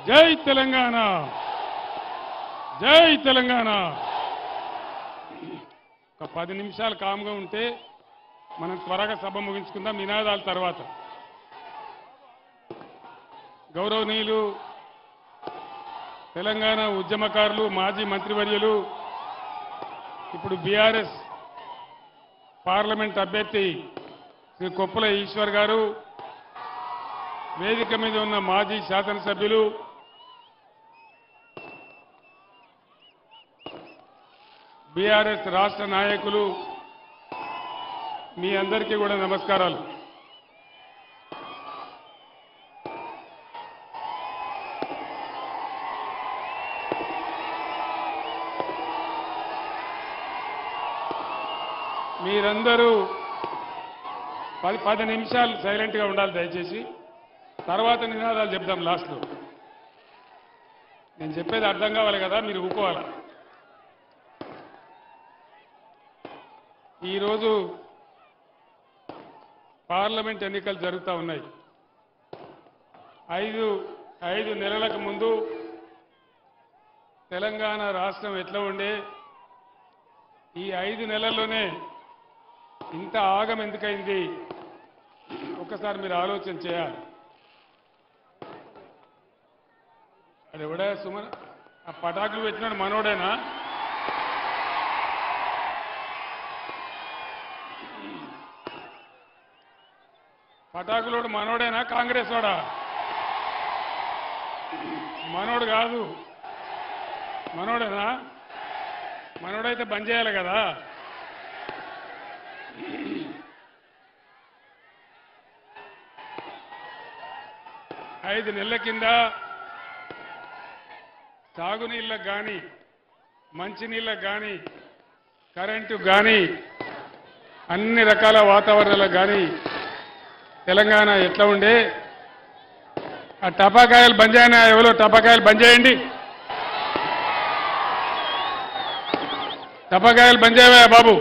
జై తెలంగాణ జై తెలంగాణ ఒక పది నిమిషాలు కామ్గా ఉంటే మనం త్వరగా సభ ముగించుకుందాం నినాదాల తర్వాత గౌరవనీయులు తెలంగాణ ఉద్యమకారులు మాజీ మంత్రివర్యులు ఇప్పుడు బీఆర్ఎస్ పార్లమెంట్ అభ్యర్థి శ్రీ కొప్పుల ఈశ్వర్ గారు వేదిక మీద ఉన్న మాజీ శాసనసభ్యులు బీఆర్ఎస్ రాష్ట్ర నాయకులు మీ అందరికీ కూడా నమస్కారాలు మీరందరూ పది పది నిమిషాలు సైలెంట్గా ఉండాలి దయచేసి తర్వాత నినాదాలు చెప్దాం లాస్ట్లో నేను చెప్పేది అర్థం కావాలి కదా మీరు ఊకోవాలి ఈరోజు పార్లమెంట్ ఎన్నికలు జరుగుతూ ఉన్నాయి ఐదు ఐదు నెలలకు ముందు తెలంగాణ రాష్ట్రం ఎట్లా ఉండే ఈ ఐదు నెలల్లోనే ఇంత ఆగం ఎందుకైంది ఒకసారి మీరు ఆలోచన చేయాలి అది ఎవడా సుమన్ ఆ పటాకులు పెట్టినాడు మనోడేనా పటాకులోడు మనోడేనా కాంగ్రెస్ వాడా మనోడు కాదు మనోడేనా మనోడైతే బంద్ చేయాలి కదా ఐదు నెలల కింద తాగునీళ్ళకు కానీ మంచినీళ్ళకు కానీ కరెంటు కానీ అన్ని రకాల వాతావరణాలకు కానీ తెలంగాణ ఎట్లా ఉండే ఆ టపాకాయలు బంద్ చేయనా ఎవరో టపాకాయలు బంద్ చేయండి టపాకాయలు బంద్ చేయవా బాబు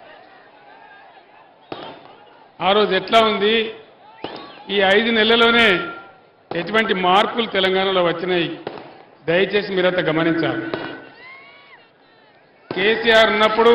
ఆ రోజు ఎట్లా ఉంది ఈ ఐదు నెలల్లోనే ఎటువంటి మార్పులు తెలంగాణలో వచ్చినాయి దయచేసి మీరంతా గమనించాలి కేసీఆర్ ఉన్నప్పుడు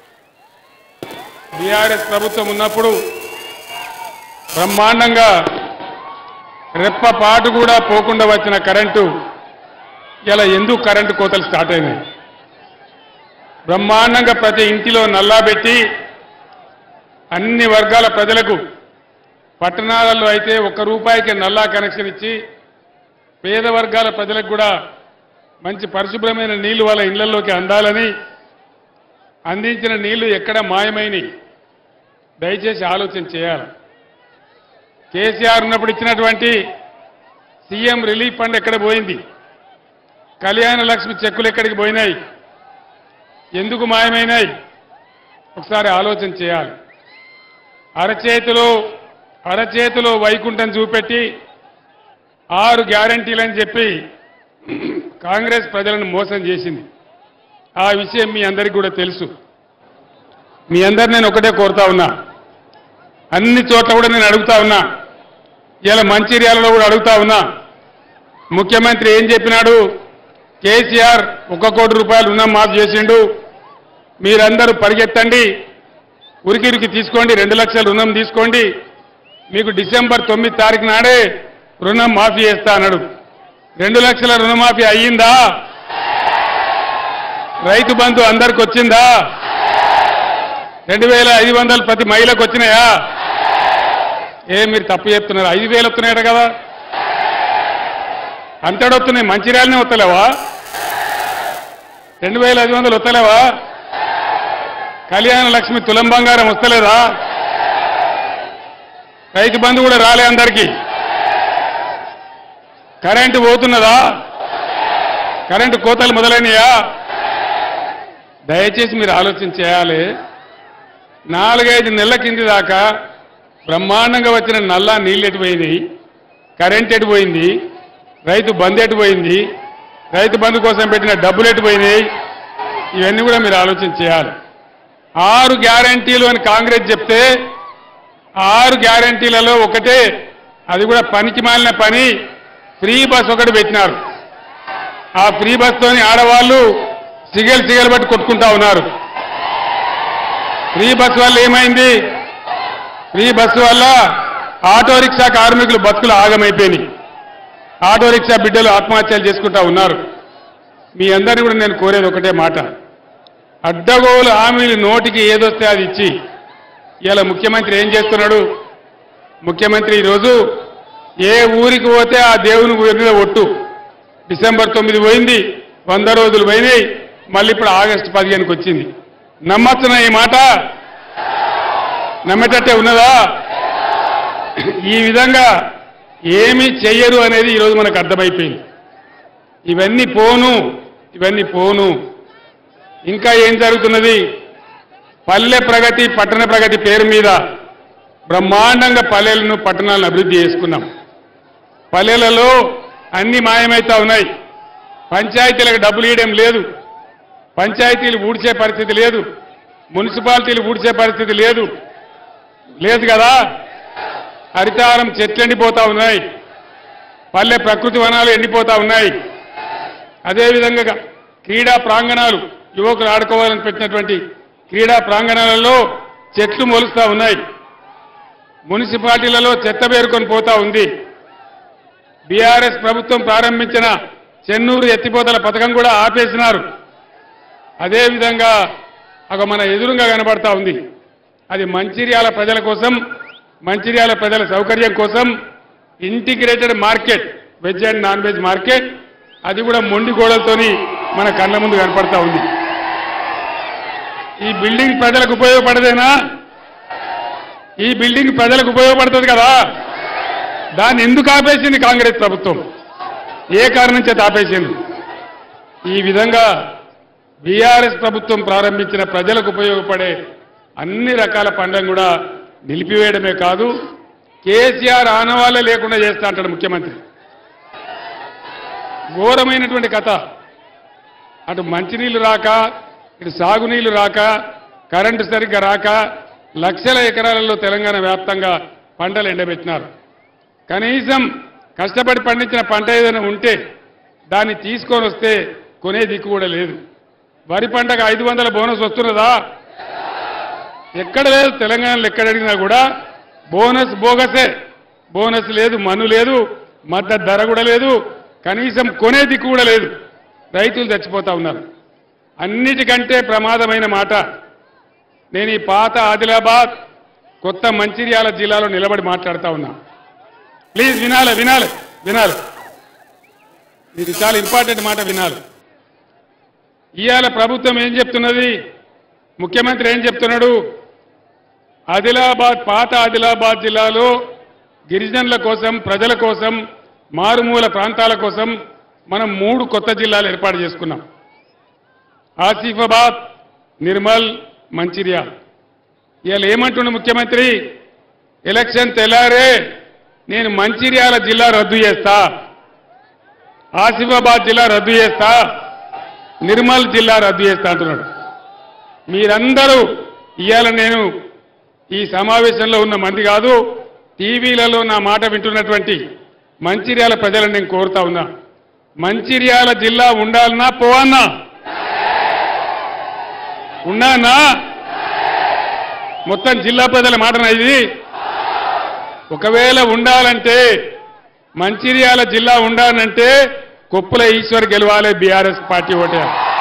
బీఆర్ఎస్ ప్రభుత్వం ఉన్నప్పుడు బ్రహ్మాండంగా రెప్పపాటు కూడా పోకుండా వచ్చిన కరెంటు ఇలా ఎందుకు కరెంటు కోతలు స్టార్ట్ అయినాయి బ్రహ్మాండంగా ప్రతి ఇంటిలో నల్లా పెట్టి అన్ని వర్గాల ప్రజలకు పట్టణాలలో అయితే ఒక్క రూపాయికి నల్లా కనెక్షన్ ఇచ్చి పేద వర్గాల ప్రజలకు కూడా మంచి పరిశుభ్రమైన నీళ్లు వాళ్ళ ఇళ్లలోకి అందాలని అందించిన నీళ్లు ఎక్కడ మాయమైనవి దయచేసి ఆలోచన చేయాలి కేసీఆర్ ఉన్నప్పుడు ఇచ్చినటువంటి సీఎం రిలీఫ్ ఫండ్ ఎక్కడ పోయింది కళ్యాణ లక్ష్మి చెక్కులు ఎక్కడికి పోయినాయి ఎందుకు మాయమైనాయి ఒకసారి ఆలోచన చేయాలి అరచేతిలో అరచేతిలో వైకుంఠం చూపెట్టి ఆరు గ్యారంటీలని చెప్పి కాంగ్రెస్ ప్రజలను మోసం చేసింది ఆ విషయం మీ అందరికీ కూడా తెలుసు మీ అందరు నేను ఒకటే కోరుతా ఉన్నా అన్ని చోట్ల కూడా నేను అడుగుతా ఉన్నా ఇలా మంచిర్యాలలో కూడా అడుగుతా ఉన్నా ముఖ్యమంత్రి ఏం చెప్పినాడు కేసీఆర్ ఒక కోటి రూపాయలు రుణం మాఫ్ చేసిండు మీరందరూ పరిగెత్తండి ఉరికిరికి తీసుకోండి రెండు లక్షల రుణం తీసుకోండి మీకు డిసెంబర్ తొమ్మిది తారీఖు నాడే రుణం మాఫీ చేస్తా అన్నాడు రెండు లక్షల రుణమాఫీ అయ్యిందా రైతు బంధు అందరికి వచ్చిందా రెండు వేల ఐదు వందలు ప్రతి మహిళకు వచ్చినాయా ఏ మీరు తప్పు చెప్తున్నారు ఐదు వేలు వస్తున్నాయట కదా అంతడు వస్తున్నాయి మంచిర్యాలనే వస్తలేవా రెండు వేల ఐదు వందలు వస్తలేవా కళ్యాణ లక్ష్మి తులం బంగారం వస్తలేదా రైతు బంధు కూడా రాలే అందరికీ కరెంటు పోతున్నదా కరెంటు కోతలు మొదలైనయా దయచేసి మీరు ఆలోచన చేయాలి నాలుగైదు నెలల కింది దాకా బ్రహ్మాండంగా వచ్చిన నల్లా నీళ్ళు ఎటుపోయినాయి కరెంట్ ఎటుపోయింది రైతు బంద్ ఎటుపోయింది రైతు బంధు కోసం పెట్టిన డబ్బులు ఎటుపోయినాయి ఇవన్నీ కూడా మీరు ఆలోచన చేయాలి ఆరు గ్యారంటీలు అని కాంగ్రెస్ చెప్తే ఆరు గ్యారంటీలలో ఒకటే అది కూడా పనికి మాలిన పని ఫ్రీ బస్ ఒకటి పెట్టినారు ఆ ఫ్రీ బస్తోని ఆడవాళ్ళు సిగల్ సిగల్ పట్టి కొట్టుకుంటా ఉన్నారు ఫ్రీ బస్ వల్ల ఏమైంది ఫ్రీ బస్సు వల్ల ఆటో రిక్షా కార్మికులు బతుకులు ఆగమైపోయినాయి ఆటో రిక్షా బిడ్డలు ఆత్మహత్యలు చేసుకుంటా ఉన్నారు మీ అందరినీ కూడా నేను కోరేది ఒకటే మాట అడ్డగోలు హామీలు నోటికి ఏదొస్తే అది ఇచ్చి ఇలా ముఖ్యమంత్రి ఏం చేస్తున్నాడు ముఖ్యమంత్రి ఈరోజు ఏ ఊరికి పోతే ఆ దేవుని ఊరి మీద ఒట్టు డిసెంబర్ తొమ్మిది పోయింది వంద రోజులు పోయినాయి మళ్ళీ ఇప్పుడు ఆగస్టు పదిహేనుకి వచ్చింది నమ్మచ్చున ఈ మాట నమ్మేటట్టే ఉన్నదా ఈ విధంగా ఏమీ చెయ్యరు అనేది ఈరోజు మనకు అర్థమైపోయింది ఇవన్నీ పోను ఇవన్నీ పోను ఇంకా ఏం జరుగుతున్నది పల్లె ప్రగతి పట్టణ ప్రగతి పేరు మీద బ్రహ్మాండంగా పల్లెలను పట్టణాలను అభివృద్ధి చేసుకున్నాం పల్లెలలో అన్ని మాయమైతా ఉన్నాయి పంచాయతీలకు డబ్బులు ఇవ్వడం లేదు పంచాయతీలు ఊడ్చే పరిస్థితి లేదు మున్సిపాలిటీలు ఊడ్చే పరిస్థితి లేదు లేదు కదా హరితారం చెట్లు ఎండిపోతా ఉన్నాయి పల్లె ప్రకృతి వనాలు ఎండిపోతా ఉన్నాయి అదేవిధంగా క్రీడా ప్రాంగణాలు యువకులు ఆడుకోవాలని పెట్టినటువంటి క్రీడా ప్రాంగణాలలో చెట్లు మొలుస్తా ఉన్నాయి మున్సిపాలిటీలలో చెత్త పేరుకొని పోతా ఉంది బీఆర్ఎస్ ప్రభుత్వం ప్రారంభించిన చెన్నూరు ఎత్తిపోతల పథకం కూడా ఆపేసినారు అదేవిధంగా ఒక మన ఎదురుగా కనబడతా ఉంది అది మంచిర్యాల ప్రజల కోసం మంచిర్యాల ప్రజల సౌకర్యం కోసం integrated market veg and non veg market అది కూడా మొండి గోడలతోని మన కళ్ళ ముందు కనపడతా ఉంది ఈ బిల్డింగ్ ప్రజలకు ఉపయోగపడదేనా ఈ బిల్డింగ్ ప్రజలకు ఉపయోగపడుతుంది కదా దాన్ని ఎందుకు ఆపేసింది కాంగ్రెస్ ప్రభుత్వం ఏ కారణం చేత ఆపేసింది ఈ విధంగా బీఆర్ఎస్ ప్రభుత్వం ప్రారంభించిన ప్రజలకు ఉపయోగపడే అన్ని రకాల పనులను కూడా నిలిపివేయడమే కాదు కేసీఆర్ ఆనవాళ్ళే లేకుండా చేస్తా అంటాడు ముఖ్యమంత్రి ఘోరమైనటువంటి కథ అటు మంచినీళ్లు రాక ఇటు సాగునీళ్లు రాక కరెంటు సరిగ్గా రాక లక్షల ఎకరాలలో తెలంగాణ వ్యాప్తంగా పంటలు ఎండబెట్టినారు కనీసం కష్టపడి పండించిన పంట ఏదైనా ఉంటే దాన్ని తీసుకొని వస్తే కొనే దిక్కు కూడా లేదు వరి పంటకు ఐదు వందల బోనస్ వస్తున్నదా ఎక్కడ లేదు తెలంగాణలో ఎక్కడ అడిగినా కూడా బోనస్ బోగసే బోనస్ లేదు మను లేదు మద్దతు ధర కూడా లేదు కనీసం కొనే దిక్కు కూడా లేదు రైతులు చచ్చిపోతా ఉన్నారు అన్నిటికంటే ప్రమాదమైన మాట నేను ఈ పాత ఆదిలాబాద్ కొత్త మంచిర్యాల జిల్లాలో నిలబడి మాట్లాడుతా ఉన్నా ప్లీజ్ వినాలి వినాలి వినాలి ఇది చాలా ఇంపార్టెంట్ మాట వినాలి ఇవాళ ప్రభుత్వం ఏం చెప్తున్నది ముఖ్యమంత్రి ఏం చెప్తున్నాడు ఆదిలాబాద్ పాత ఆదిలాబాద్ జిల్లాలో గిరిజనుల కోసం ప్రజల కోసం మారుమూల ప్రాంతాల కోసం మనం మూడు కొత్త జిల్లాలు ఏర్పాటు చేసుకున్నాం ఆసిఫాబాద్ నిర్మల్ మంచిర్యాల్ ఇవాళ ఏమంటుండ ముఖ్యమంత్రి ఎలక్షన్ తెల్లారే నేను మంచిర్యాల జిల్లా రద్దు చేస్తా ఆసిఫాబాద్ జిల్లా రద్దు చేస్తా నిర్మల్ జిల్లా రద్దు చేస్తా అంటున్నాడు మీరందరూ ఇవాళ నేను ఈ సమావేశంలో ఉన్న మంది కాదు టీవీలలో నా మాట వింటున్నటువంటి మంచిర్యాల ప్రజలను నేను కోరుతా ఉన్నా మంచిర్యాల జిల్లా ఉండాలన్నా పోవన్నా ఉన్నానా మొత్తం జిల్లా ప్రజల మాటనా ఇది ఒకవేళ ఉండాలంటే మంచిర్యాల జిల్లా ఉండాలంటే కొప్పుల ఈశ్వర్ గెలవాలి బీఆర్ఎస్ పార్టీ ఓటే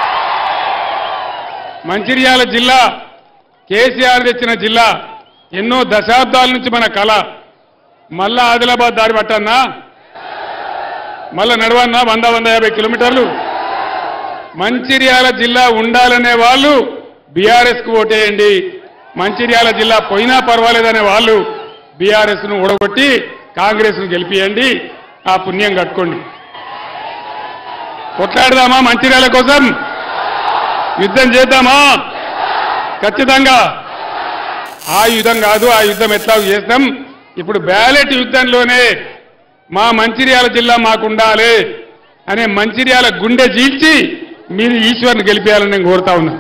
మంచిర్యాల జిల్లా కేసీఆర్ తెచ్చిన జిల్లా ఎన్నో దశాబ్దాల నుంచి మన కళ మళ్ళా ఆదిలాబాద్ దారి పట్టన్నా మళ్ళా నడవన్నా వంద వంద యాభై కిలోమీటర్లు మంచిర్యాల జిల్లా ఉండాలనే వాళ్ళు బీఆర్ఎస్ కు ఓటేయండి మంచిర్యాల జిల్లా పోయినా పర్వాలేదనే వాళ్ళు బీఆర్ఎస్ ను ఓడగొట్టి కాంగ్రెస్ ను గెలిపియండి ఆ పుణ్యం కట్టుకోండి కొట్లాడదామా మంచిర్యాల కోసం యుద్ధం చేద్దామా ఖచ్చితంగా ఆ యుద్ధం కాదు ఆ యుద్ధం ఎట్లా చేస్తాం ఇప్పుడు బ్యాలెట్ యుద్ధంలోనే మా మంచిర్యాల జిల్లా మాకు ఉండాలి అనే మంచిర్యాల గుండె చీల్చి మీరు ఈశ్వర్ని గెలిపేయాలని నేను కోరుతా ఉన్నా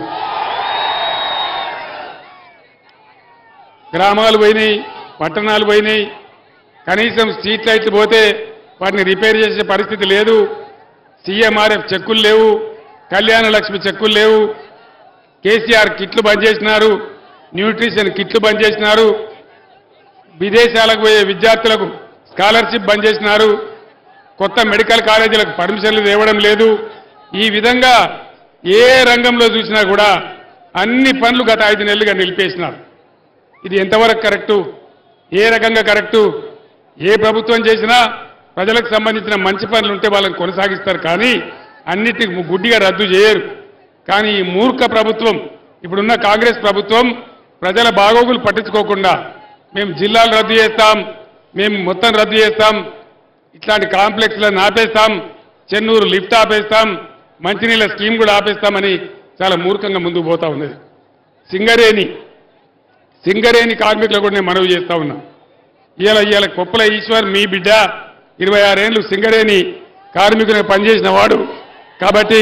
గ్రామాలు పోయినాయి పట్టణాలు పోయినాయి కనీసం స్ట్రీట్ లైట్లు పోతే వాటిని రిపేర్ చేసే పరిస్థితి లేదు సీఎంఆర్ఎఫ్ చెక్కులు లేవు కళ్యాణ లక్ష్మి చెక్కులు లేవు కేసీఆర్ కిట్లు బంద్ చేసినారు న్యూట్రిషన్ కిట్లు బంద్ చేసినారు విదేశాలకు పోయే విద్యార్థులకు స్కాలర్షిప్ బంద్ చేసినారు కొత్త మెడికల్ కాలేజీలకు పర్మిషన్లు ఇవ్వడం లేదు ఈ విధంగా ఏ రంగంలో చూసినా కూడా అన్ని పనులు గత ఐదు నెలలుగా నిలిపేసినారు ఇది ఎంతవరకు కరెక్టు ఏ రకంగా కరెక్టు ఏ ప్రభుత్వం చేసినా ప్రజలకు సంబంధించిన మంచి పనులు ఉంటే వాళ్ళని కొనసాగిస్తారు కానీ అన్నిటిని గుడ్డిగా రద్దు చేయరు కానీ ఈ మూర్ఖ ప్రభుత్వం ఇప్పుడున్న కాంగ్రెస్ ప్రభుత్వం ప్రజల బాగోగులు పట్టించుకోకుండా మేము జిల్లాలు రద్దు చేస్తాం మేము మొత్తం రద్దు చేస్తాం ఇట్లాంటి కాంప్లెక్స్లను ఆపేస్తాం చెన్నూరు లిఫ్ట్ ఆపేస్తాం మంచినీళ్ళ స్కీమ్ కూడా ఆపేస్తామని చాలా మూర్ఖంగా ముందుకు పోతా ఉన్నది సింగరేణి సింగరేణి కార్మికులకు కూడా నేను మనవి చేస్తా ఉన్నా ఇవాళ ఇవాళ కొప్పల ఈశ్వర్ మీ బిడ్డ ఇరవై ఆరేళ్లు సింగరేణి కార్మికునిగా పనిచేసిన వాడు కాబట్టి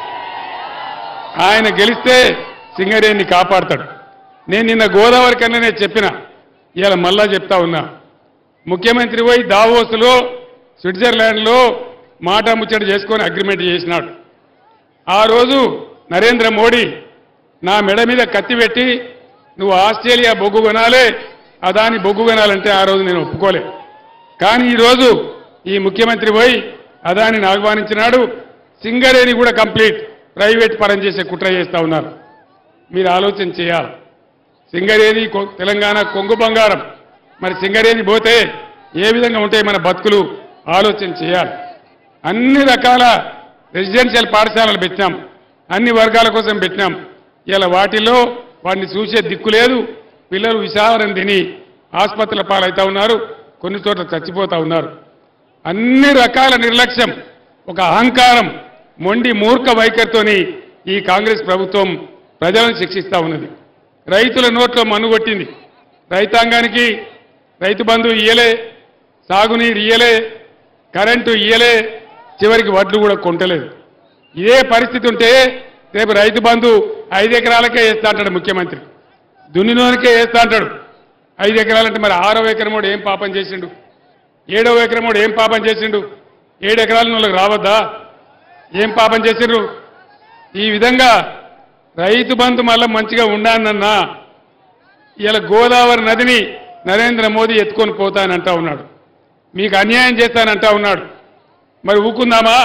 ఆయన గెలిస్తే సింగరేణిని కాపాడతాడు నేను నిన్న గోదావరి కన్నా చెప్పిన ఇవాళ మళ్ళా చెప్తా ఉన్నా ముఖ్యమంత్రి పోయి దావోస్లో స్విట్జర్లాండ్లో మాట ముచ్చట చేసుకొని అగ్రిమెంట్ చేసినాడు ఆ రోజు నరేంద్ర మోడీ నా మెడ మీద కత్తి పెట్టి నువ్వు ఆస్ట్రేలియా బొగ్గు కొనాలే అదాని బొగ్గు కొనాలంటే ఆ రోజు నేను ఒప్పుకోలే కానీ ఈరోజు ఈ ముఖ్యమంత్రి పోయి అదానిని ఆహ్వానించినాడు సింగరేణి కూడా కంప్లీట్ ప్రైవేట్ పరం చేసే కుట్ర చేస్తా ఉన్నారు మీరు ఆలోచన చేయాలి సింగరేణి కొ- తెలంగాణ కొంగు బంగారం మరి సింగరేణి పోతే ఏ విధంగా ఉంటాయి మన బతుకులు ఆలోచన చేయాలి అన్ని రకాల రెసిడెన్షియల్ పాఠశాలలు పెట్టినాం అన్ని వర్గాల కోసం పెట్టినాం ఇలా వాటిలో వాడిని చూసే దిక్కు లేదు పిల్లలు విషాదం తిని ఆసుపత్రుల పాలవుతా ఉన్నారు కొన్ని చోట్ల చచ్చిపోతా ఉన్నారు అన్ని రకాల నిర్లక్ష్యం ఒక అహంకారం మొండి మూర్ఖ వైఖరితోని ఈ కాంగ్రెస్ ప్రభుత్వం ప్రజలను శిక్షిస్తా ఉన్నది రైతుల నోట్లో మన్నుగొట్టింది రైతాంగానికి రైతు బంధు ఇయ్యలే సాగునీరు ఇయ్యలే కరెంటు ఇయ్యలే చివరికి వడ్లు కూడా కొంటలేదు ఇదే పరిస్థితి ఉంటే రేపు రైతు బంధు ఐదు ఎకరాలకే వేస్తా అంటాడు ముఖ్యమంత్రి దున్నినోనికే వేస్తా అంటాడు ఐదు ఎకరాలంటే మరి ఆరో ఎకరమోడు ఏం పాపం చేసిండు ఏడవ ఎకరమోడు ఏం పాపం చేసిండు ఏడు ఎకరాల వాళ్ళకి రావద్దా ఏం పాపం చేసిండ్రు ఈ విధంగా రైతు బంధు మళ్ళీ మంచిగా ఉండానన్నా ఇలా గోదావరి నదిని నరేంద్ర మోదీ ఎత్తుకొని పోతానంటా ఉన్నాడు మీకు అన్యాయం చేస్తానంటా ఉన్నాడు మరి ఊకుందామా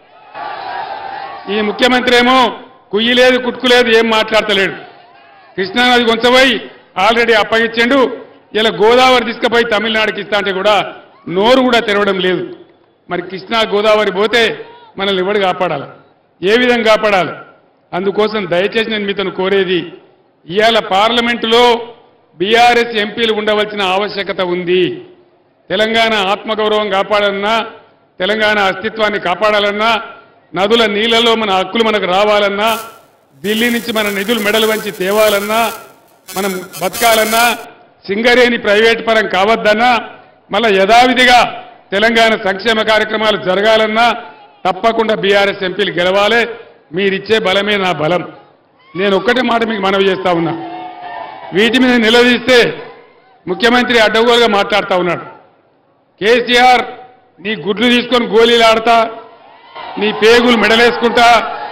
ఈ ముఖ్యమంత్రి ఏమో కుయ్యి లేదు కుట్టుకు లేదు ఏం మాట్లాడతలేడు కృష్ణానది కొంచెపోయి ఆల్రెడీ అప్పగించిండు ఇలా గోదావరి తీసుకుపోయి తమిళనాడుకి ఇస్తా అంటే కూడా నోరు కూడా తెరవడం లేదు మరి కృష్ణా గోదావరి పోతే మనల్ని ఎవడు కాపాడాలి ఏ విధంగా కాపాడాలి అందుకోసం దయచేసి నేను మీతను కోరేది ఇవాళ పార్లమెంటులో బీఆర్ఎస్ ఎంపీలు ఉండవలసిన ఆవశ్యకత ఉంది తెలంగాణ ఆత్మగౌరవం కాపాడాలన్నా తెలంగాణ అస్తిత్వాన్ని కాపాడాలన్నా నదుల నీళ్లలో మన హక్కులు మనకు రావాలన్నా ఢిల్లీ నుంచి మన నిధులు మెడలు వంచి తేవాలన్నా మనం బతకాలన్నా సింగరేణి ప్రైవేట్ పరం కావద్దన్నా మళ్ళా యథావిధిగా తెలంగాణ సంక్షేమ కార్యక్రమాలు జరగాలన్నా తప్పకుండా బీఆర్ఎస్ ఎంపీలు గెలవాలి మీరిచ్చే బలమే నా బలం నేను ఒక్కటే మాట మీకు మనవి చేస్తా ఉన్నా వీటి మీద నిలదీస్తే ముఖ్యమంత్రి అడ్డగోలుగా మాట్లాడుతా ఉన్నాడు కేసీఆర్ నీ గుడ్లు తీసుకొని గోళీలు ఆడతా నీ పేగులు మెడలేసుకుంటా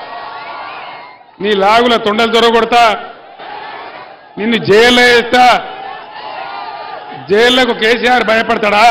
నీ లాగుల తొండలు దొరగొడతా నిన్ను జైల్లో వేస్తా జైళ్లకు కేసీఆర్ భయపడతాడా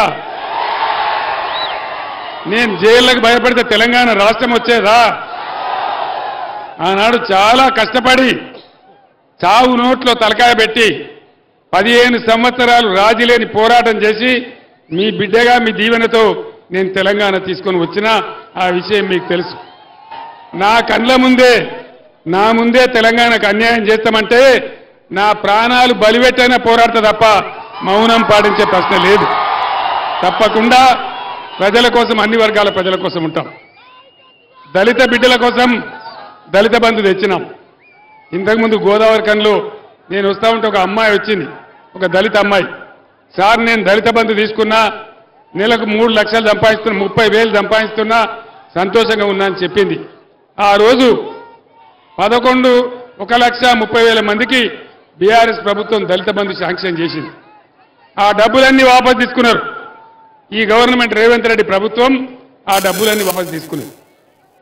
నేను జైళ్ళకు భయపడితే తెలంగాణ రాష్ట్రం వచ్చేదా ఆనాడు చాలా కష్టపడి చావు నోట్లో తలకాయ పెట్టి పదిహేను సంవత్సరాలు రాజీలేని పోరాటం చేసి మీ బిడ్డగా మీ దీవెనతో నేను తెలంగాణ తీసుకొని వచ్చినా ఆ విషయం మీకు తెలుసు నా కండ్ల ముందే నా ముందే తెలంగాణకు అన్యాయం చేస్తామంటే నా ప్రాణాలు బలిపెట్టైనా పోరాడతా తప్ప మౌనం పాటించే ప్రశ్న లేదు తప్పకుండా ప్రజల కోసం అన్ని వర్గాల ప్రజల కోసం ఉంటాం దళిత బిడ్డల కోసం దళిత బంధు తెచ్చినాం ఇంతకుముందు గోదావరి కన్లో నేను వస్తా ఉంటే ఒక అమ్మాయి వచ్చింది ఒక దళిత అమ్మాయి సార్ నేను దళిత బంధు తీసుకున్నా నెలకు మూడు లక్షలు సంపాదిస్తున్నా ముప్పై వేలు సంపాదిస్తున్నా సంతోషంగా ఉన్నా అని చెప్పింది ఆ రోజు పదకొండు ఒక లక్ష ముప్పై వేల మందికి బీఆర్ఎస్ ప్రభుత్వం దళిత బంధు శాంక్షన్ చేసింది ఆ డబ్బులన్నీ వాపసు తీసుకున్నారు ఈ గవర్నమెంట్ రేవంత్ రెడ్డి ప్రభుత్వం ఆ డబ్బులన్నీ వాపసు తీసుకున్నది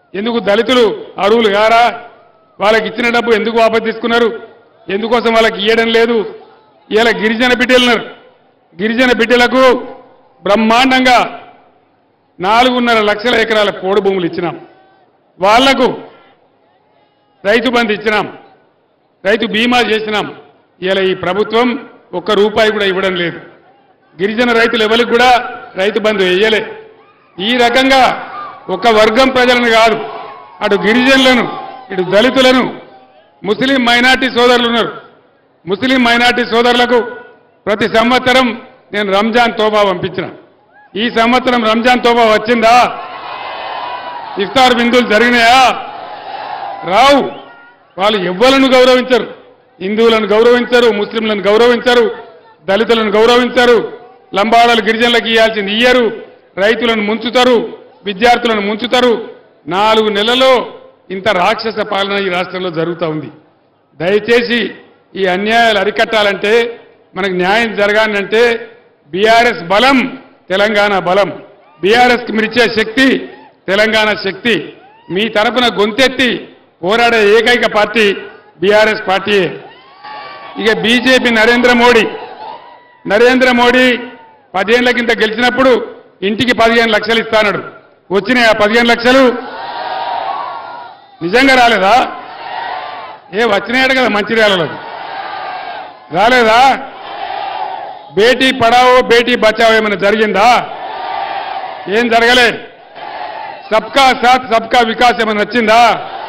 ఎందుకు దళితులు అరువులు గారా వాళ్ళకి ఇచ్చిన డబ్బు ఎందుకు వాపసు తీసుకున్నారు ఎందుకోసం వాళ్ళకి ఇవ్వడం లేదు ఇలా గిరిజన బిడ్డలున్నారు గిరిజన బిడ్డలకు బ్రహ్మాండంగా నాలుగున్నర లక్షల ఎకరాల పోడు భూములు ఇచ్చినాం వాళ్లకు రైతు బంధు ఇచ్చినాం రైతు బీమా చేసినాం ఇలా ఈ ప్రభుత్వం ఒక్క రూపాయి కూడా ఇవ్వడం లేదు గిరిజన రైతులు ఎవరికి కూడా రైతు బంధు వేయలే ఈ రకంగా ఒక వర్గం ప్రజలను కాదు అటు గిరిజనులను ఇటు దళితులను ముస్లిం మైనార్టీ సోదరులు ఉన్నారు ముస్లిం మైనార్టీ సోదరులకు ప్రతి సంవత్సరం నేను రంజాన్ తోబా పంపించిన ఈ సంవత్సరం రంజాన్ తోబా వచ్చిందా ఇఫ్తార్ బిందులు జరిగినాయా రావు వాళ్ళు ఎవ్వలను గౌరవించరు హిందువులను గౌరవించరు ముస్లింలను గౌరవించరు దళితులను గౌరవించరు లంబాడాలు గిరిజనులకు ఇవ్వాల్సింది ఇయ్యరు రైతులను ముంచుతారు విద్యార్థులను ముంచుతారు నాలుగు నెలల్లో ఇంత రాక్షస పాలన ఈ రాష్ట్రంలో జరుగుతూ ఉంది దయచేసి ఈ అన్యాయాలు అరికట్టాలంటే మనకు న్యాయం జరగాలంటే బీఆర్ఎస్ బలం తెలంగాణ బలం బీఆర్ఎస్కి మిరిచే శక్తి తెలంగాణ శక్తి మీ తరపున గొంతెత్తి పోరాడే ఏకైక పార్టీ బీఆర్ఎస్ పార్టీయే ఇక బీజేపీ నరేంద్ర మోడీ నరేంద్ర మోడీ పదిహేనుల కింద గెలిచినప్పుడు ఇంటికి పదిహేను లక్షలు ఇస్తానడు వచ్చినాయి ఆ పదిహేను లక్షలు నిజంగా రాలేదా ఏ వచ్చినాయట కదా మంచిర్యాలలో రాలేదా బేటీ పడావో బేటీ బచావో ఏమైనా జరిగిందా ఏం జరగలే సబ్కా సాత్ సబ్కా వికాస్ ఏమైనా వచ్చిందా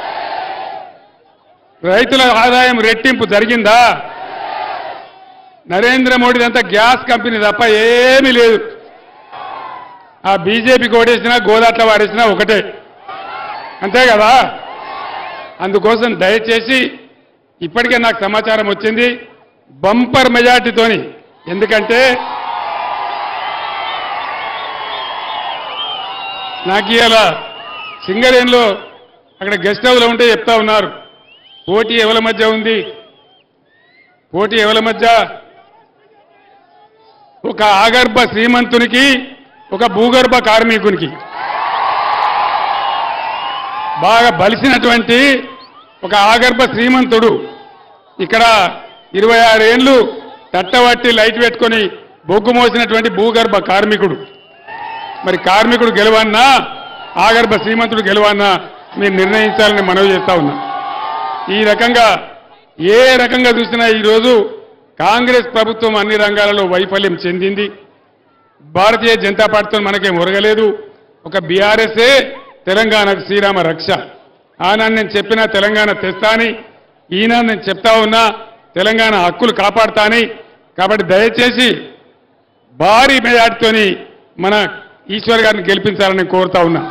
రైతుల ఆదాయం రెట్టింపు జరిగిందా నరేంద్ర మోడీ అంతా గ్యాస్ కంపెనీ తప్ప ఏమీ లేదు ఆ బీజేపీకి ఓడేసినా గోదాట్ల వాడేసినా ఒకటే అంతే కదా అందుకోసం దయచేసి ఇప్పటికే నాకు సమాచారం వచ్చింది బంపర్ మెజార్టీతోని ఎందుకంటే నాకు ఇవాళ సింగరేణిలో అక్కడ గెస్ట్ హౌస్లో ఉంటే చెప్తా ఉన్నారు పోటీ ఎవరి మధ్య ఉంది పోటీ ఎవరి మధ్య ఒక ఆగర్భ శ్రీమంతునికి ఒక భూగర్భ కార్మికునికి బాగా బలిసినటువంటి ఒక ఆగర్భ శ్రీమంతుడు ఇక్కడ ఇరవై ఆరేళ్లు తట్టబట్టి లైట్ పెట్టుకొని బొగ్గు మోసినటువంటి భూగర్భ కార్మికుడు మరి కార్మికుడు గెలవన్నా ఆగర్భ శ్రీమంతుడు గెలవన్నా మీరు నిర్ణయించాలని మనవి చేస్తా ఉన్నా ఈ రకంగా ఏ రకంగా చూసినా ఈరోజు కాంగ్రెస్ ప్రభుత్వం అన్ని రంగాలలో వైఫల్యం చెందింది భారతీయ జనతా పార్టీతో మనకేం ఒరగలేదు ఒక బీఆర్ఎస్ఏ తెలంగాణకు శ్రీరామ రక్ష ఆనాడు నేను చెప్పినా తెలంగాణ తెస్తా అని ఈనాడు నేను చెప్తా ఉన్నా తెలంగాణ హక్కులు కాపాడుతా అని కాబట్టి దయచేసి భారీ మెజార్టీతోని మన ఈశ్వర్ గారిని గెలిపించాలని కోరుతా ఉన్నా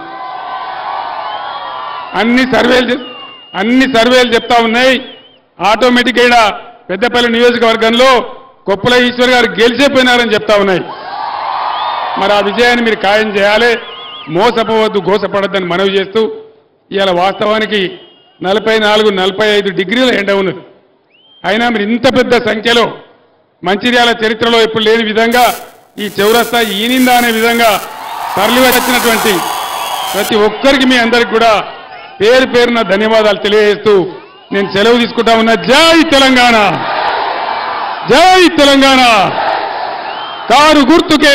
అన్ని సర్వేలు చెప్- అన్ని సర్వేలు చెప్తా ఉన్నాయి ఆటోమేటిక్గా ఈడ పెద్దపల్లి నియోజకవర్గంలో కొప్పుల ఈశ్వర్ గారు గెలిచిపోయినారని చెప్తా ఉన్నాయి మరి ఆ విజయాన్ని మీరు ఖాయం చేయాలి మోసపోవద్దు గోసపడద్దని మనవి చేస్తూ ఇవాళ వాస్తవానికి నలభై నాలుగు నలభై ఐదు డిగ్రీల ఎండ ఉన్నది అయినా మీరు ఇంత పెద్ద సంఖ్యలో మంచిర్యాల చరిత్రలో ఇప్పుడు లేని విధంగా ఈ చౌరస్తా ఈనిందా అనే విధంగా తరలి వచ్చినటువంటి ప్రతి ఒక్కరికి మీ అందరికి కూడా పేరు పేరున ధన్యవాదాలు తెలియజేస్తూ నేను సెలవు తీసుకుంటా ఉన్నా జై తెలంగాణ జై తెలంగాణ కారు గుర్తుకే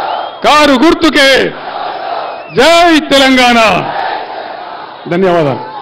కారు గుర్తుకే జై తెలంగాణ ధన్యవాదాలు